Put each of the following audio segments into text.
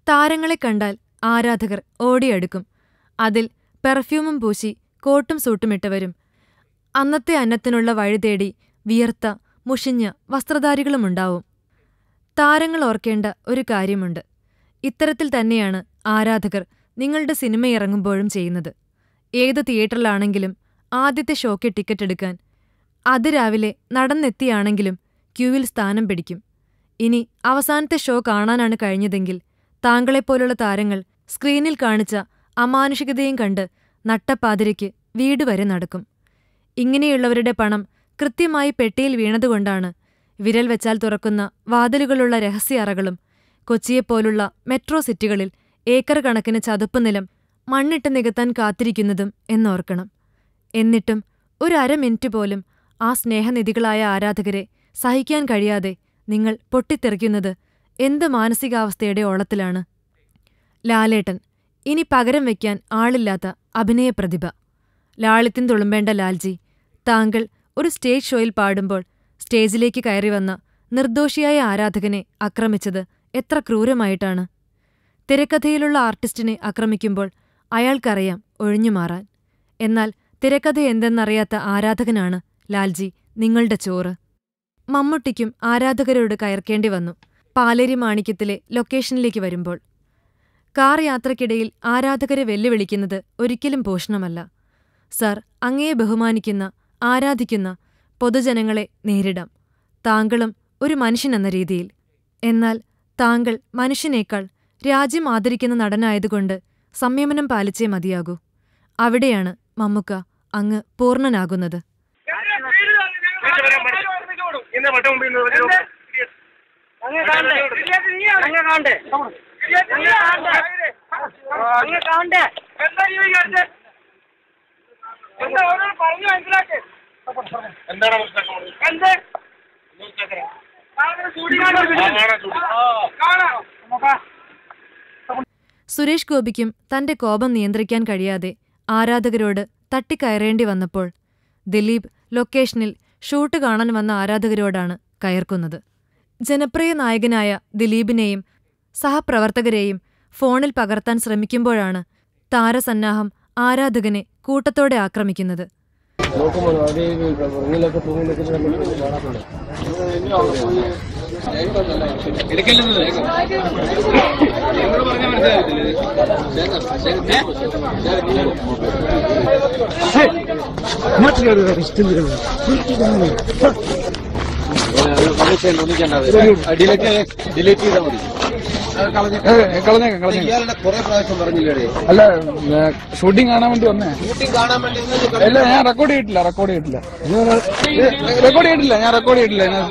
താരങ്ങളെ കണ്ടാൽ ആരാധകർ ഓടിയടുക്കും അതിൽ പെർഫ്യൂമും പൂശി കോട്ടും സൂട്ടുമിട്ടവരും അന്നത്തെ അന്നത്തിനുള്ള വഴി തേടി വിയർത്ത മുഷിഞ്ഞ വസ്ത്രധാരികളുമുണ്ടാവും താരങ്ങൾ ഓർക്കേണ്ട ഒരു കാര്യമുണ്ട് ഇത്തരത്തിൽ തന്നെയാണ് ആരാധകർ നിങ്ങളുടെ സിനിമയിറങ്ങുമ്പോഴും ചെയ്യുന്നത് ഏത് തിയേറ്ററിലാണെങ്കിലും ആദ്യത്തെ ഷോയ്ക്ക് ടിക്കറ്റ് എടുക്കാൻ അതിരാവിലെ നടന്നെത്തിയാണെങ്കിലും ക്യൂവിൽ സ്ഥാനം പിടിക്കും ഇനി അവസാനത്തെ ഷോ കാണാനാണ് കഴിഞ്ഞതെങ്കിൽ താങ്കളെപ്പോലുള്ള താരങ്ങൾ സ്ക്രീനിൽ കാണിച്ച അമാനുഷികതയും കണ്ട് നട്ടപ്പാതിരയ്ക്ക് വീട് വരെ നടക്കും ഇങ്ങനെയുള്ളവരുടെ പണം കൃത്യമായി പെട്ടിയിൽ വീണതുകൊണ്ടാണ് വിരൽ വെച്ചാൽ തുറക്കുന്ന വാതിലുകളുള്ള രഹസ്യ അറകളും കൊച്ചിയെപ്പോലുള്ള മെട്രോ സിറ്റികളിൽ ഏക്കർ കണക്കിന് ചതുപ്പ് നിലം മണ്ണിട്ട് നികത്താൻ കാത്തിരിക്കുന്നതും എന്നോർക്കണം എന്നിട്ടും ഒരു അര മിനിറ്റ് പോലും ആ സ്നേഹനിധികളായ ആരാധകരെ സഹിക്കാൻ കഴിയാതെ നിങ്ങൾ പൊട്ടിത്തെറിക്കുന്നത് എന്ത് മാനസികാവസ്ഥയുടെ ഓളത്തിലാണ് ലാലേട്ടൻ ഇനി പകരം വയ്ക്കാൻ ആളില്ലാത്ത അഭിനയപ്രതിഭ ലാളിത്യം തുളുമ്പേണ്ട ലാൽജി താങ്കൾ ഒരു സ്റ്റേജ് ഷോയിൽ പാടുമ്പോൾ സ്റ്റേജിലേക്ക് കയറി വന്ന നിർദോഷിയായ ആരാധകനെ ആക്രമിച്ചത് എത്ര ക്രൂരമായിട്ടാണ് തിരക്കഥയിലുള്ള ആർട്ടിസ്റ്റിനെ ആക്രമിക്കുമ്പോൾ അയാൾക്കറിയാം ഒഴിഞ്ഞുമാറാൻ എന്നാൽ തിരക്കഥ എന്തെന്നറിയാത്ത ആരാധകനാണ് ലാൽജി നിങ്ങളുടെ ചോറ് മമ്മൂട്ടിക്കും ആരാധകരോട് കയർക്കേണ്ടി വന്നു പാലേരി മാണിക്യത്തിലെ ലൊക്കേഷനിലേക്ക് വരുമ്പോൾ കാർ യാത്രക്കിടയിൽ ആരാധകരെ വെല്ലുവിളിക്കുന്നത് ഒരിക്കലും പോഷണമല്ല സർ അങ്ങയെ ബഹുമാനിക്കുന്ന ആരാധിക്കുന്ന പൊതുജനങ്ങളെ നേരിടാം താങ്കളും ഒരു മനുഷ്യനെന്ന രീതിയിൽ എന്നാൽ താങ്കൾ മനുഷ്യനേക്കാൾ രാജ്യം ആദരിക്കുന്ന നടനായതുകൊണ്ട് സംയമനം പാലിച്ചേ മതിയാകൂ അവിടെയാണ് മമ്മുക്ക അങ്ങ് പൂർണ്ണനാകുന്നത് ഇന്ന് വട്ടം മുമ്പിൽ നിന്ന് ഒരു- അങ്ങ് കാണണ്ടേ അങ്ങ് കാണണ്ടേ അങ്ങ് കാണണ്ടേ അങ്ങ് കാണണ്ടേ എന്താ ഈ വിചാരിച്ചേ? എന്താ ഓരോന്ന് പറഞ്ഞു മനസ്സിലാക്ക്. എന്താണ് മനസ്സിലാക്കുന്നത്? എന്ത്? കാണുന്നത് shooting ആണോ? കാണാം. നോക്കാം. സുരേഷ് ഗോപിക്കും തന്റെ കോപം നിയന്ത്രിക്കാൻ കഴിയാതെ ആരാധകരോട് തട്ടിക്കയറേണ്ടി വന്നപ്പോൾ ദിലീപ് ലൊക്കേഷനിൽ ഷൂട്ട് കാണാൻ വന്ന ആരാധകരോടാണ് കയർക്കുന്നത് ജനപ്രിയ നായകനായ ദിലീപിനെയും സഹപ്രവർത്തകരെയും ഫോണിൽ പകർത്താൻ ശ്രമിക്കുമ്പോഴാണ് താരസന്നാഹം ആരാധകനെ കൂട്ടത്തോടെ ആക്രമിക്കുന്നത് നോക്കുമ്പോൾ അതേ ഇങ്ങനെയൊക്കെ തൂങ്ങി നിൽക്കുന്ന സമയത്ത് കാണാറുണ്ട് ഡിലീറ്റ് ചെയ്താൽ മതി കളഞ്ഞേക്കാം കളഞ്ഞേക്കാം ഇയാളുടെ കുറെ പ്രാവശ്യം പറഞ്ഞില്ലേ അല്ല ഷൂട്ടിംഗ് കാണാൻ വേണ്ടി വന്നേ ഷൂട്ടിംഗ് കാണാൻ വേണ്ടി ഒന്ന് അല്ല ഞാൻ റെക്കോർഡ് ചെയ്തിട്ടില്ല റെക്കോർഡ് ചെയ്തിട്ടില്ല റെക്കോർഡ് ചെയ്തിട്ടില്ല ഞാൻ റെക്കോർഡ് ചെയ്തിട്ടില്ല ഞാൻ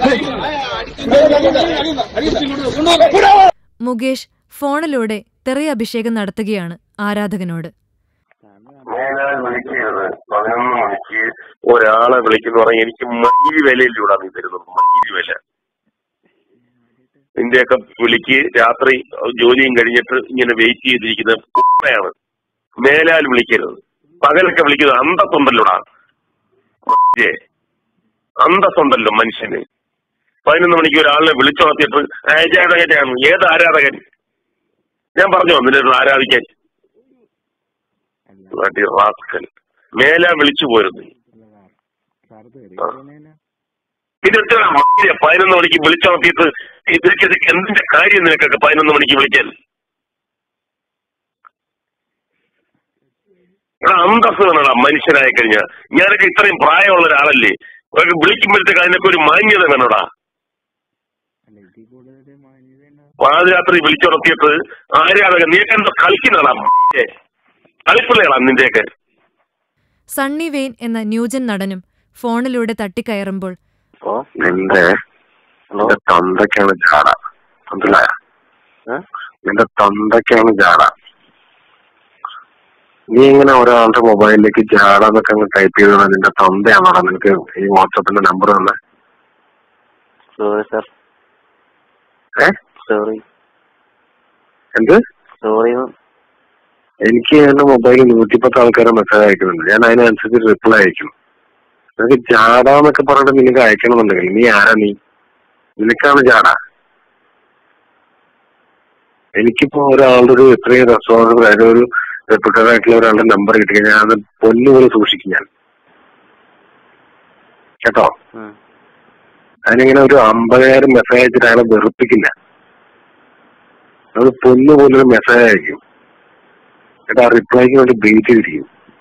മുകേഷ് ഫോണിലൂടെ തെറി അഭിഷേകം നടത്തുകയാണ് ആരാധകനോട് മേലാൽ വിളിക്കരുത് പതിനൊന്ന് മണിക്ക് ഒരാളെ വിളിക്കുന്ന പറഞ്ഞാൽ എനിക്ക് മൈലി വിലയിലൂടെ നീ തരുന്നത് മൈലി വില നിന്റെയൊക്കെ വിളിക്ക് രാത്രി ജോലിയും കഴിഞ്ഞിട്ട് ഇങ്ങനെ വെയിറ്റ് ചെയ്തിരിക്കുന്ന കുമ്മയാണ് മേലാൽ വിളിക്കരുത് പകലൊക്കെ വിളിക്കുന്നത് അന്തസ്സുണ്ടല്ലോടാ മനുഷ്യേ. അന്തസ്സുണ്ടല്ലോ മനുഷ്യന് പതിനൊന്ന് മണിക്ക് ഒരാളിനെ വിളിച്ചു നടത്തിയിട്ട് ആരാധകനാണ് ഏത് ആരാധകൻ ഞാൻ പറഞ്ഞോ നിന്നെ ആരാധിക്കാൻ bloody rascal. മേലാ വിളിച്ചു പോരുന്നു ഇതെത്ര മണിയെ പതിനൊന്ന് മണിക്ക് വിളിച്ചു നോക്കിയിട്ട് ഇതൊക്കെ ഇതൊക്കെ എന്തിന്റെ കാര്യം നിനക്കൊക്കെ പതിനൊന്ന് മണിക്ക് വിളിക്കാൻ എടാ അന്തസ് വേണടാ മനുഷ്യനായി കഴിഞ്ഞാൽ ഞാനൊക്കെ ഇത്രയും പ്രായമുള്ള ഒരാളല്ലേ അവർക്ക് വിളിക്കുമ്പോഴത്തേക്ക് അതിനൊക്കെ ഒരു മാന്യത വേണോടാ പാതിരാത്രി വിളിച്ചുണർത്തിയിട്ട് ആരാധകൻ നീയൊക്കെ എന്താ കളിക്കുന്നടാ മനുഷ്യേ കളിപ്പിള്ളയാടാ നിന്റെയൊക്കെ സണ്ണി വെയിൻ എന്ന ന്യൂജൻ നടനും ഫോണിലൂടെ തട്ടിക്കയറുമ്പോൾ നിന്റെ നിന്റെ തന്തയ്ക്കാണ് ജാട മനസ്സിലായ നിന്റെ തന്തയ്ക്കാണ് ജാട നീ ഇങ്ങനെ ഒരാളുടെ മൊബൈലിലേക്ക് ജാട എന്നൊക്കെ അങ്ങ് ടൈപ്പ് ചെയ്തത് നിന്റെ തന്തയാണോടാ നിനക്ക് ഈ വാട്സപ്പിന്റെ നമ്പർ തന്നെ സോറി സർ ഏ സോറി എന്ത് സോറി എനിക്ക് എന്റെ മൊബൈലിൽ നൂറ്റിപ്പത്ത് ആൾക്കാരെ മെസ്സേജ് അയക്കുന്നുണ്ട് ഞാൻ അതിനനുസരിച്ച് റിപ്ലൈ അയക്കും നിനക്ക് ജാട എന്നൊക്കെ പറഞ്ഞിട്ട് നിനക്ക് അയക്കണമെന്നുണ്ടെങ്കിൽ നീ ആരാ നീ നിനക്കാണ് ജാട എനിക്കിപ്പോ ഒരാളുടെ ഒരു ഇത്രയും റെസ്പോൺസിബിൾ ആയിട്ട് ഒരു റെപ്യൂട്ടഡ് ആയിട്ടുള്ള ഒരാളുടെ നമ്പർ കിട്ടി ഞാൻ അത് പൊന്നുപോലെ സൂക്ഷിക്കും ഞാൻ കേട്ടോ ഉം. അതിനിങ്ങനെ ഒരു അമ്പതിനായിരം മെസ്സേജ് അയച്ചിട്ട് അയാളെ വെറുപ്പിക്കില്ല അത് പൊന്നുപോലൊരു മെസ്സേജ് അയക്കും എന്നിട്ട് ആ റിപ്ലൈക്ക് വേണ്ടി വെയിറ്റ് ചെയ്തിരിക്കും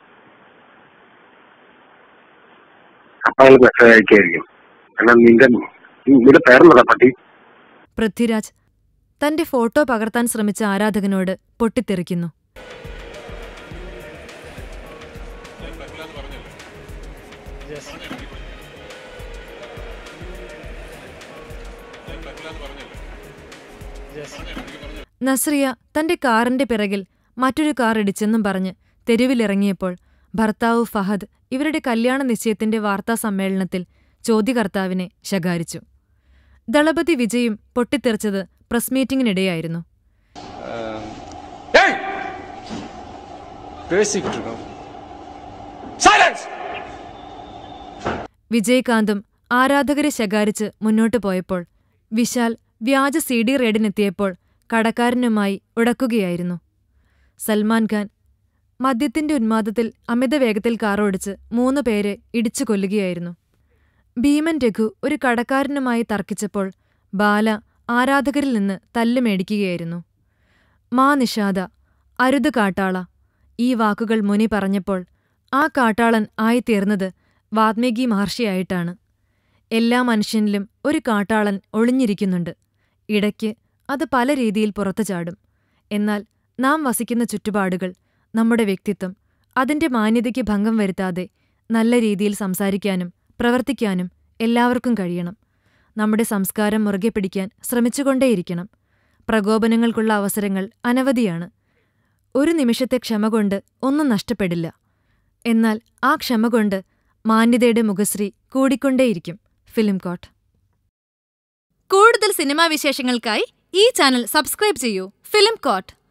അപ്പൊ അയാൾ മെസ്സേജ് അയക്കായിരിക്കും കാരണം നിന്റെ നിന്റെ പേരെന്നതാ പട്ടി പൃഥ്വിരാജ് തന്റെ ഫോട്ടോ പകർത്താൻ ശ്രമിച്ച ആരാധകനോട് പൊട്ടിത്തെറിക്കുന്നു നസ്രിയ തന്റെ കാറിന്റെ പിറകിൽ മറ്റൊരു കാർ ഇടിച്ചെന്നും പറഞ്ഞ് തെരുവിലിറങ്ങിയപ്പോൾ ഭർത്താവ് ഫഹദ് ഇവരുടെ കല്യാണ നിശ്ചയത്തിന്റെ വാർത്താ സമ്മേളനത്തിൽ ചോദ്യകർത്താവിനെ ശകാരിച്ചു ദളപതി വിജയും പൊട്ടിത്തെറിച്ചത് പ്രസ് മീറ്റിംഗിനിടെയായിരുന്നു பேசிக்கிட்டு இருக்கோம் വിജയകാന്തും ആരാധകരെ ശകാരിച്ച് മുന്നോട്ടു പോയപ്പോൾ വിശാൽ വ്യാജ സി ഡി റെയ്ഡിനെത്തിയപ്പോൾ കടക്കാരനുമായി ഉടക്കുകയായിരുന്നു സൽമാൻ ഖാൻ മദ്യത്തിന്റെ ഉന്മാദത്തിൽ അമിതവേഗത്തിൽ കാറോടിച്ച് മൂന്ന് പേരെ ഇടിച്ചു കൊല്ലുകയായിരുന്നു ഭീമൻ രഘു ഒരു കടക്കാരനുമായി തർക്കിച്ചപ്പോൾ ബാല ആരാധകരിൽ നിന്ന് തല്ല് മേടിക്കുകയായിരുന്നു മാ നിഷാദ അരുത് കാട്ടാള ഈ വാക്കുകൾ മുനി പറഞ്ഞപ്പോൾ ആ കാട്ടാളൻ ആയിത്തീർന്നത് വാത്മീകി മഹർഷിയായിട്ടാണ് എല്ലാ മനുഷ്യനിലും ഒരു കാട്ടാളൻ ഒളിഞ്ഞിരിക്കുന്നുണ്ട് ഇടയ്ക്ക് അത് പല രീതിയിൽ പുറത്തു ചാടും എന്നാൽ നാം വസിക്കുന്ന ചുറ്റുപാടുകൾ നമ്മുടെ വ്യക്തിത്വം അതിന്റെ മാന്യതയ്ക്ക് ഭംഗം വരുത്താതെ നല്ല രീതിയിൽ സംസാരിക്കാനും പ്രവർത്തിക്കാനും എല്ലാവർക്കും കഴിയണം നമ്മുടെ സംസ്കാരം മുറുകെ പിടിക്കാൻ ശ്രമിച്ചുകൊണ്ടേയിരിക്കണം പ്രകോപനങ്ങൾക്കുള്ള അവസരങ്ങൾ അനവധിയാണ് ഒരു നിമിഷത്തെ ക്ഷമ കൊണ്ട് ഒന്നും നഷ്ടപ്പെടില്ല എന്നാൽ ആ ക്ഷമ കൊണ്ട് മാന്യതയുടെ മുഖശ്രീ കൂടിക്കൊണ്ടേയിരിക്കും ഫിലിം കോട്ട് കൂടുതൽ സിനിമാ വിശേഷങ്ങൾക്കായി ഈ ചാനൽ സബ്സ്ക്രൈബ് ചെയ്യൂ ഫിലിം കോട്ട്